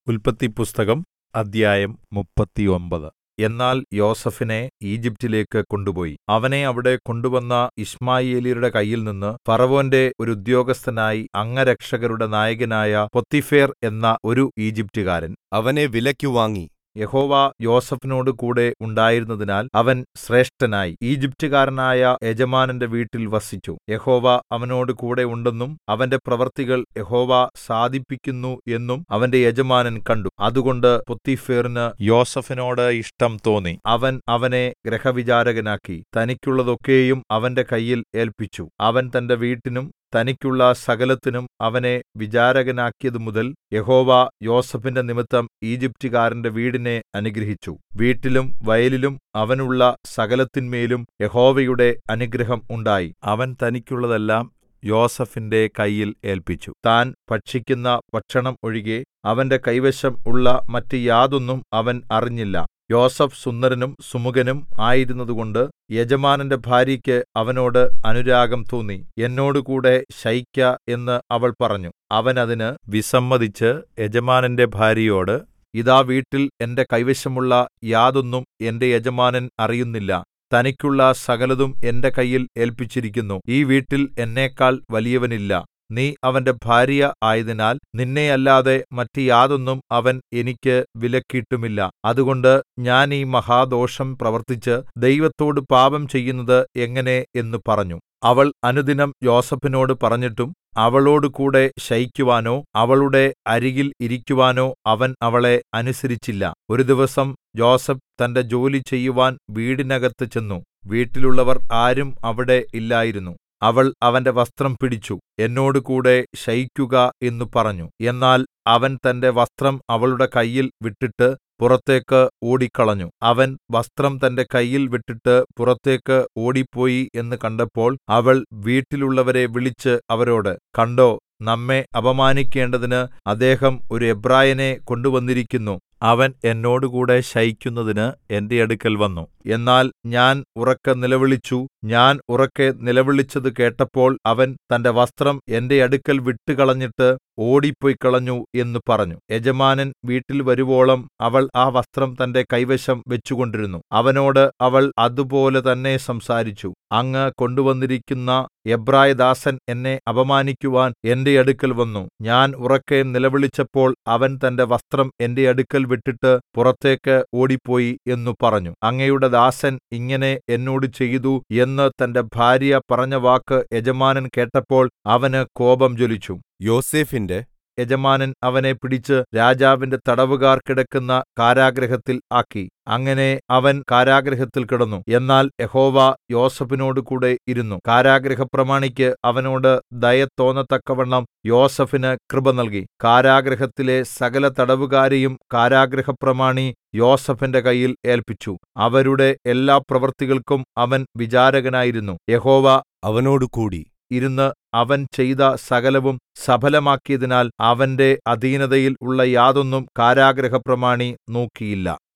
ഉല്പത്തിപ്പുസ്തകം അദ്ധ്യായം മുപ്പത്തിയൊമ്പത് എന്നാൽ യോസേഫിനെ ഈജിപ്റ്റിലേക്ക് കൊണ്ടുപോയി അവനെ അവിടെ കൊണ്ടുവന്ന യിശ്മായേല്യരുടെ കയ്യിൽനിന്ന് ഫറവോന്റെ ഒരു ഉദ്യോഗസ്ഥനായി അംഗരക്ഷകരുടെ നായകനായ പോത്തിഫേർ എന്ന ഒരു ഈജിപ്റ്റുകാരൻ അവനെ വിലയ്ക്കു വാങ്ങി യഹോവ യോസേഫിനോട് കൂടെ ഉണ്ടായിരുന്നതിനാൽ അവൻ ശ്രേഷ്ഠനായി ഈജിപ്റ്റുകാരനായ യജമാനന്റെ വീട്ടിൽ വസിച്ചു യഹോവ അവനോട് കൂടെ ഉണ്ടെന്നും അവന്റെ പ്രവൃത്തികൾ യഹോവ സാധിപ്പിക്കുന്നു എന്നും അവന്റെ യജമാനൻ കണ്ടു അതുകൊണ്ട് പോത്തീഫേറിന് യോസേഫിനോട് ഇഷ്ടം തോന്നി അവൻ അവനെ ഗൃഹവിചാരകനാക്കി തനിക്കുള്ളതൊക്കെയും അവന്റെ കയ്യിൽ ഏല്പിച്ചു അവൻ തന്റെ വീട്ടിനും തനിക്കുള്ള സകലത്തിനും അവനെ വിചാരകനാക്കിയതുമുതൽ യഹോവ യോസേഫിന്റെ നിമിത്തം ഈജിപ്റ്റുകാരന്റെ വീടിനെ അനുഗ്രഹിച്ചു വീട്ടിലും വയലിലും അവനുള്ള സകലത്തിന്മേലും യഹോവയുടെ അനുഗ്രഹം ഉണ്ടായി അവൻ തനിക്കുള്ളതെല്ലാം യോസേഫിന്റെ കയ്യിൽ ഏല്പിച്ചു താൻ ഭക്ഷിക്കുന്ന ഭക്ഷണം ഒഴികെ അവന്റെ കൈവശം ഉള്ള മറ്റ് യാതൊന്നും അവൻ അറിഞ്ഞില്ല യോസേഫ് സുന്ദരനും സുമുഖനും ആയിരുന്നതുകൊണ്ട് യജമാനന്റെ ഭാര്യയ്ക്ക് അവനോട് അനുരാഗം തോന്നി എന്നോടുകൂടെ ശയിക്ക എന്ന് അവൾ പറഞ്ഞു അവൻ അതിന് വിസമ്മതിച്ച് യജമാനന്റെ ഭാര്യയോട് ഇതാ വീട്ടിൽ എന്റെ കൈവശമുള്ള യാതൊന്നും എന്റെ യജമാനൻ അറിയുന്നില്ല തനിക്കുള്ള സകലതും എന്റെ കയ്യിൽ ഏല്പിച്ചിരിക്കുന്നു ഈ വീട്ടിൽ എന്നേക്കാൾ വലിയവനില്ല നീ അവന്റെ ഭാര്യ ആയതിനാൽ നിന്നെയല്ലാതെ മറ്റ് യാതൊന്നും അവൻ എനിക്ക് വിലക്കിയിട്ടുമില്ല അതുകൊണ്ട് ഞാൻ ഈ മഹാദോഷം പ്രവർത്തിച്ച് ദൈവത്തോട് പാപം ചെയ്യുന്നത് എങ്ങനെ എന്ന് പറഞ്ഞു അവൾ അനുദിനം യോസേഫിനോട് പറഞ്ഞിട്ടും അവളോടുകൂടെ ശയിക്കുവാനോ അവളുടെ അരികിൽ ഇരിക്കുവാനോ അവൻ അവളെ അനുസരിച്ചില്ല ഒരു ദിവസം യോസേഫ് തന്റെ ജോലി ചെയ്യുവാൻ വീടിനകത്ത് ചെന്നു വീട്ടിലുള്ളവർ ആരും അവിടെ ഇല്ലായിരുന്നു അവൾ അവന്റെ വസ്ത്രം പിടിച്ചു എന്നോടുകൂടെ ശയിക്കുക എന്നു പറഞ്ഞു എന്നാൽ അവൻ തന്റെ വസ്ത്രം അവളുടെ കയ്യിൽ വിട്ടിട്ട് പുറത്തേക്ക് ഓടിക്കളഞ്ഞു അവൻ വസ്ത്രം തന്റെ കയ്യിൽ വിട്ടിട്ട് പുറത്തേക്ക് ഓടിപ്പോയി എന്ന് കണ്ടപ്പോൾ അവൾ വീട്ടിലുള്ളവരെ വിളിച്ച് അവരോട് കണ്ടോ നമ്മെ അപമാനിക്കേണ്ടതിന് അദ്ദേഹം ഒരു എബ്രായനെ കൊണ്ടുവന്നിരിക്കുന്നു അവൻ എന്നോടുകൂടെ ശയിക്കുന്നതിന് എന്റെ അടുക്കൽ വന്നു എന്നാൽ ഞാൻ ഉറക്കെ നിലവിളിച്ചു ഞാൻ ഉറക്കെ നിലവിളിച്ചത് കേട്ടപ്പോൾ അവൻ തന്റെ വസ്ത്രം എന്റെ അടുക്കൽ വിട്ടുകളഞ്ഞിട്ട് ഓടിപ്പോയ്ക്കളഞ്ഞു എന്ന് പറഞ്ഞു യജമാനൻ വീട്ടിൽ വരുവോളം അവൾ ആ വസ്ത്രം തന്റെ കൈവശം വെച്ചുകൊണ്ടിരുന്നു അവനോട് അവൾ അതുപോലെ തന്നെ സംസാരിച്ചു അങ്ങ് കൊണ്ടുവന്നിരിക്കുന്ന എബ്രായദാസൻ എന്നെ അപമാനിക്കുവാൻ എന്റെ അടുക്കൽ വന്നു ഞാൻ ഉറക്കെ നിലവിളിച്ചപ്പോൾ അവൻ തന്റെ വസ്ത്രം എന്റെ അടുക്കൽ വിട്ടിട്ട് പുറത്തേക്ക് ഓടിപ്പോയി എന്നു പറഞ്ഞു അങ്ങയുടെ ദാസൻ ഇങ്ങനെ എന്നോട് ചെയ്തു എന്ന് തന്റെ ഭാര്യ പറഞ്ഞ വാക്ക് യജമാനൻ കേട്ടപ്പോൾ അവന് കോപം ജ്വലിച്ചു യോസേഫിന്റെ യജമാനൻ അവനെ പിടിച്ച് രാജാവിന്റെ തടവുകാർ കിടക്കുന്ന കാരാഗൃഹത്തിൽ ആക്കി അങ്ങനെ അവൻ കാരാഗൃഹത്തിൽ കിടന്നു എന്നാൽ യഹോവ യോസഫിനോടുകൂടെ ഇരുന്നു കാരാഗൃഹപ്രമാണിക്ക് അവനോട് ദയ തോന്നത്തക്കവണ്ണം യോസഫിന് കൃപ നൽകി കാരാഗൃഹത്തിലെ സകല തടവുകാരെയും കാരാഗൃഹപ്രമാണി യോസഫിന്റെ കയ്യിൽ ഏൽപ്പിച്ചു അവരുടെ എല്ലാ പ്രവൃത്തികൾക്കും അവൻ വിചാരകനായിരുന്നു യഹോവ അവനോടുകൂടി ഇരുന്ന് അവൻ ചെയ്ത സകലവും സഫലമാക്കിയതിനാൽ അവന്റെ അധീനതയിൽ ഉള്ള യാതൊന്നും കാരാഗൃഹപ്രമാണി നോക്കിയില്ല